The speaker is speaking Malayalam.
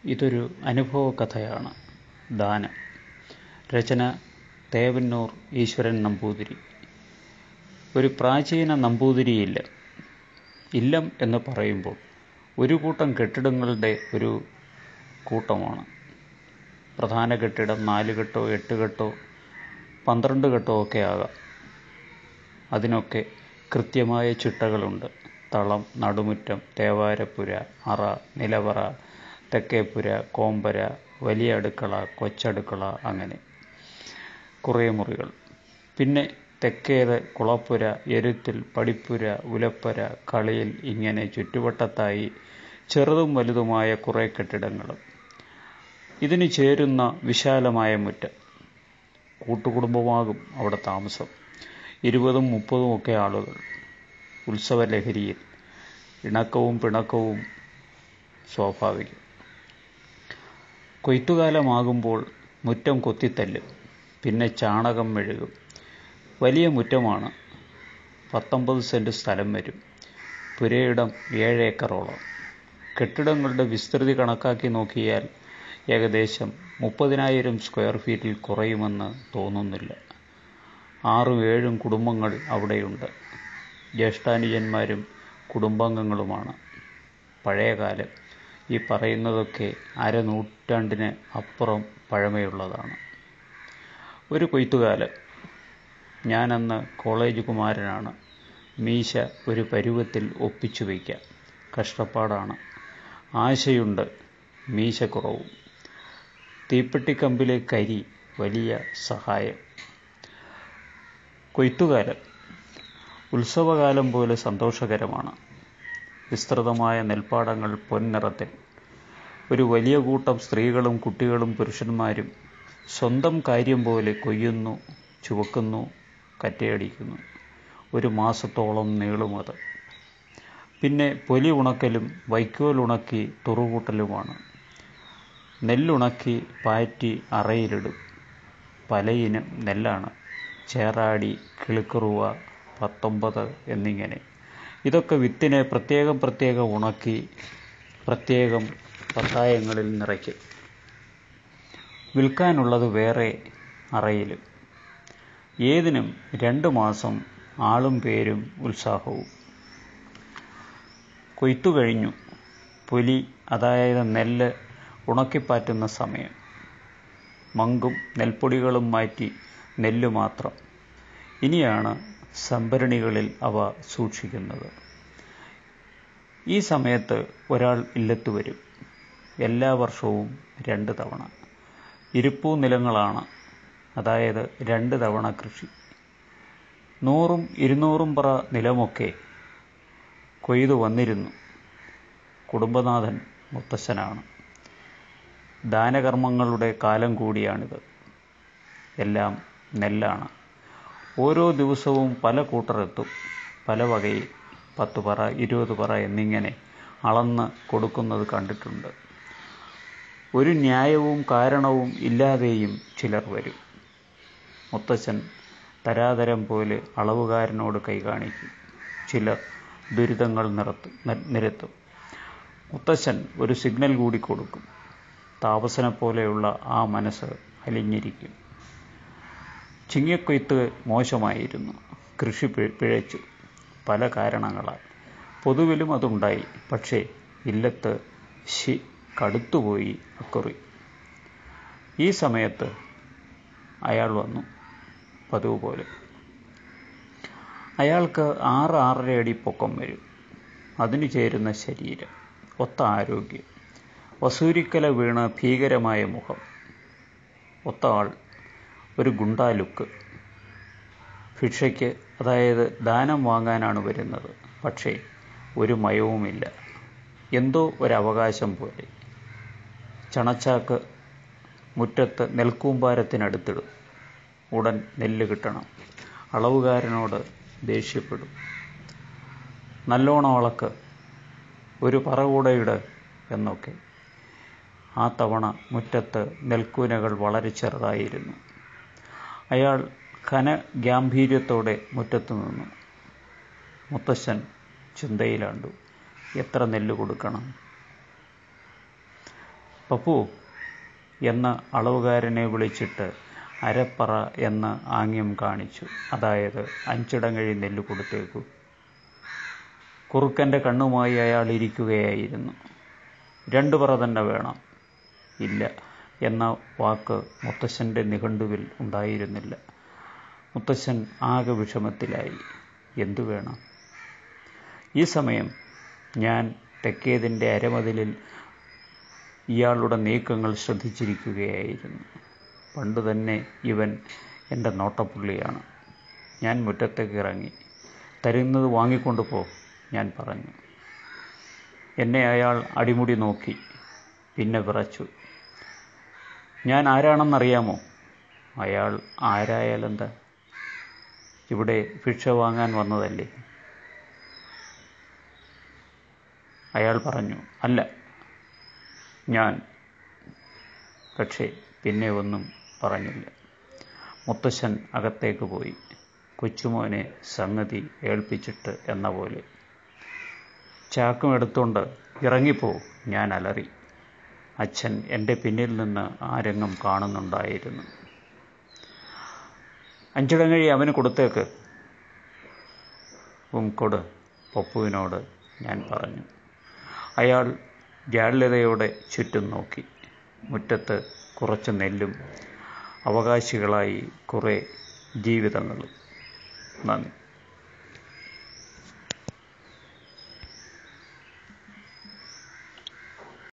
ഇതൊരു അനുഭവ കഥയാണ് ദാനം രചന തേവന്നൂർ ഈശ്വരൻ നമ്പൂതിരി ഒരു പ്രാചീന നമ്പൂതിരി ഇല്ലം ഇല്ലം എന്ന് പറയുമ്പോൾ ഒരു കൂട്ടം കെട്ടിടങ്ങളുടെ ഒരു കൂട്ടമാണ് പ്രധാന കെട്ടിടം നാല് കെട്ടോ എട്ട് കെട്ടോ പന്ത്രണ്ട് കെട്ടോ ഒക്കെ ആകാം അതിനൊക്കെ കൃത്യമായ ചിട്ടകളുണ്ട് തളം നടുമുറ്റം തേവാരപ്പുര അറ നിലവറ തെക്കേപ്പുര കോമ്പര വലിയ അടുക്കള കൊച്ചടുക്കള അങ്ങനെ കുറേ മുറികൾ പിന്നെ തെക്കേത് കുളപ്പുര എരുത്തിൽ പടിപ്പുര ഉലപ്പുര കളിയിൽ ഇങ്ങനെ ചുറ്റുവട്ടത്തായി ചെറുതും വലുതുമായ കുറേ കെട്ടിടങ്ങൾ ഇതിന് ചേരുന്ന വിശാലമായ മുറ്റം കൂട്ടുകുടുംബമാകും അവിടെ താമസം ഇരുപതും മുപ്പതും ഒക്കെ ആളുകൾ ഉത്സവലഹരിയിൽ ഇണക്കവും പിണക്കവും സ്വാഭാവികം കൊയ്ത്തുകാലമാകുമ്പോൾ മുറ്റം കൊത്തിത്തല്ലും പിന്നെ ചാണകം മെഴുകും വലിയ മുറ്റമാണ് പത്തൊമ്പത് സെൻറ്റ് സ്ഥലം വരും പുരയിടം ഏഴേക്കറോളം കെട്ടിടങ്ങളുടെ വിസ്തൃതി കണക്കാക്കി നോക്കിയാൽ ഏകദേശം മുപ്പതിനായിരം സ്ക്വയർ ഫീറ്റിൽ കുറയുമെന്ന് തോന്നുന്നില്ല ആറും ഏഴും കുടുംബങ്ങൾ അവിടെയുണ്ട് ജ്യേഷ്ഠാനുജന്മാരും കുടുംബാംഗങ്ങളുമാണ് പഴയകാലം ഈ പറയുന്നതൊക്കെ അരനൂറ്റാണ്ടിന് അപ്പുറം പഴമയുള്ളതാണ് ഒരു കൊയ്ത്തുകാലം ഞാനന്ന് കോളേജ് കുമാരനാണ് മീശ ഒരു പരുവത്തിൽ ഒപ്പിച്ചു വയ്ക്കാം കഷ്ടപ്പാടാണ് ആശയുണ്ട് മീശക്കുറവും തീപ്പെട്ടിക്കമ്പിലെ കരി വലിയ സഹായം കൊയ്ത്തുകാലം ഉത്സവകാലം പോലെ സന്തോഷകരമാണ് വിസ്തൃതമായ നെൽപ്പാടങ്ങൾ പൊൻനിറത്തിൽ ഒരു വലിയ കൂട്ടം സ്ത്രീകളും കുട്ടികളും പുരുഷന്മാരും സ്വന്തം കാര്യം പോലെ കൊയ്യുന്നു ചുവക്കുന്നു കറ്റയടിക്കുന്നു ഒരു മാസത്തോളം നീളുമത് പിന്നെ പൊലി ഉണക്കലും വൈക്കോൽ ഉണക്കി തുറുകൂട്ടലുമാണ് നെല്ലുണക്കി പാറ്റി അറയിലിടും പലയിനം നെല്ലാണ് ചേറാടി കിളിക്കുറുവ പത്തൊമ്പത് എന്നിങ്ങനെ ഇതൊക്കെ വിത്തിനെ പ്രത്യേകം പ്രത്യേകം ഉണക്കി പ്രത്യേകം പത്തായങ്ങളിൽ നിറയ്ക്കും വിൽക്കാനുള്ളത് വേറെ അറയിലും ഏതിനും രണ്ട് മാസം ആളും പേരും ഉത്സാഹവും കൊയ്ത്തു കഴിഞ്ഞു പുലി അതായത് നെല്ല് ഉണക്കിപ്പാറ്റുന്ന സമയം മങ്കും നെൽപ്പൊടികളും മാറ്റി നെല്ല് മാത്രം ഇനിയാണ് സംഭരണികളിൽ അവ സൂക്ഷിക്കുന്നത് ഈ സമയത്ത് ഒരാൾ ഇല്ലത്ത് വരും എല്ലാ വർഷവും രണ്ട് തവണ ഇരിപ്പൂ നിലങ്ങളാണ് അതായത് രണ്ട് തവണ കൃഷി നൂറും ഇരുന്നൂറും പറ നിലമൊക്കെ കൊയ്തു വന്നിരുന്നു കുടുംബനാഥൻ മുത്തശ്ശനാണ് ദാനകർമ്മങ്ങളുടെ കാലം കൂടിയാണിത് എല്ലാം നെല്ലാണ് ഓരോ ദിവസവും പല കൂട്ടരെത്തും പല വകയിൽ പത്ത് പറ ഇരുപത് പറ എന്നിങ്ങനെ അളന്ന് കൊടുക്കുന്നത് കണ്ടിട്ടുണ്ട് ഒരു ന്യായവും കാരണവും ഇല്ലാതെയും ചിലർ വരും മുത്തച്ഛൻ തരാതരം പോലെ അളവുകാരനോട് കൈ കാണിക്കും ചിലർ ദുരിതങ്ങൾ നിറത്തും നിരത്തും മുത്തച്ഛൻ ഒരു സിഗ്നൽ കൂടി കൊടുക്കും താപസനെ പോലെയുള്ള ആ മനസ്സ് അലിഞ്ഞിരിക്കും ചിങ്ങക്കൊയ്ത്ത് മോശമായിരുന്നു കൃഷി പിഴച്ചു പല കാരണങ്ങളാൽ പൊതുവിലും അതുണ്ടായി പക്ഷേ ഇല്ലത്ത് ശി കടുത്തുപോയി അക്കുറി ഈ സമയത്ത് അയാൾ വന്നു പതിവ് പോലെ അയാൾക്ക് ആറ് ആറര അടി പൊക്കം വരും അതിനു ചേരുന്ന ശരീരം ഒത്ത ആരോഗ്യം വസൂരിക്കല വീണ് ഭീകരമായ മുഖം ഒത്ത ആൾ ഒരു ഗുണ്ടാ ലുക്ക് ഭിക്ഷയ്ക്ക് അതായത് ദാനം വാങ്ങാനാണ് വരുന്നത് പക്ഷേ ഒരു മയവുമില്ല എന്തോ ഒരവകാശം പോലെ ചണച്ചാക്ക് മുറ്റത്ത് നെൽക്കൂമ്പാരത്തിനടുത്തിടും ഉടൻ നെല്ല് കിട്ടണം അളവുകാരനോട് ദേഷ്യപ്പെടും നല്ലോണം അളക്ക് ഒരു പറ കൂടെ ഇട് എന്നൊക്കെ ആ തവണ മുറ്റത്ത് നെൽക്കൂനകൾ വളരെ ചെറുതായിരുന്നു അയാൾ ഘന ഗാംഭീര്യത്തോടെ മുറ്റത്ത് നിന്നു മുത്തശ്ശൻ ചിന്തയിലാണ്ടു എത്ര നെല്ല് കൊടുക്കണം പപ്പു എന്ന അളവുകാരനെ വിളിച്ചിട്ട് അരപ്പറ എന്ന് ആംഗ്യം കാണിച്ചു അതായത് അഞ്ചിടങ്ങഴി നെല്ല് കൊടുത്തേക്കു കുറുക്കൻ്റെ കണ്ണുമായി അയാൾ ഇരിക്കുകയായിരുന്നു രണ്ടു പറ തന്നെ വേണം ഇല്ല എന്ന വാക്ക് മുത്തശ്ശൻ്റെ നിഘണ്ടുവിൽ ഉണ്ടായിരുന്നില്ല മുത്തശ്ശൻ ആകെ വിഷമത്തിലായി എന്തു വേണം ഈ സമയം ഞാൻ തെക്കേതിൻ്റെ അരമതിലിൽ ഇയാളുടെ നീക്കങ്ങൾ ശ്രദ്ധിച്ചിരിക്കുകയായിരുന്നു പണ്ട് തന്നെ ഇവൻ എൻ്റെ നോട്ടപ്പുള്ളിയാണ് ഞാൻ മുറ്റത്തേക്ക് ഇറങ്ങി തരുന്നത് വാങ്ങിക്കൊണ്ട് പോ ഞാൻ പറഞ്ഞു എന്നെ അയാൾ അടിമുടി നോക്കി പിന്നെ വിറച്ചു ഞാൻ ആരാണെന്നറിയാമോ അയാൾ ആരായാലെന്താ ഇവിടെ ഭിക്ഷ വാങ്ങാൻ വന്നതല്ലേ അയാൾ പറഞ്ഞു അല്ല ഞാൻ പക്ഷേ പിന്നെ ഒന്നും പറഞ്ഞില്ല മുത്തശ്ശൻ അകത്തേക്ക് പോയി കൊച്ചുമോനെ സംഗതി ഏൽപ്പിച്ചിട്ട് എന്ന പോലെ ചാക്കും എടുത്തുകൊണ്ട് ഇറങ്ങിപ്പോ ഞാൻ അലറി അച്ഛൻ എൻ്റെ പിന്നിൽ നിന്ന് ആ രംഗം കാണുന്നുണ്ടായിരുന്നു അഞ്ചിടങ്ങഴി അവന് കൊടുത്തേക്ക് ഉംകൊട് പപ്പുവിനോട് ഞാൻ പറഞ്ഞു അയാൾ ജാള്യതയോടെ ചുറ്റും നോക്കി മുറ്റത്ത് കുറച്ച് നെല്ലും അവകാശികളായി കുറേ ജീവിതങ്ങളും നന്ദി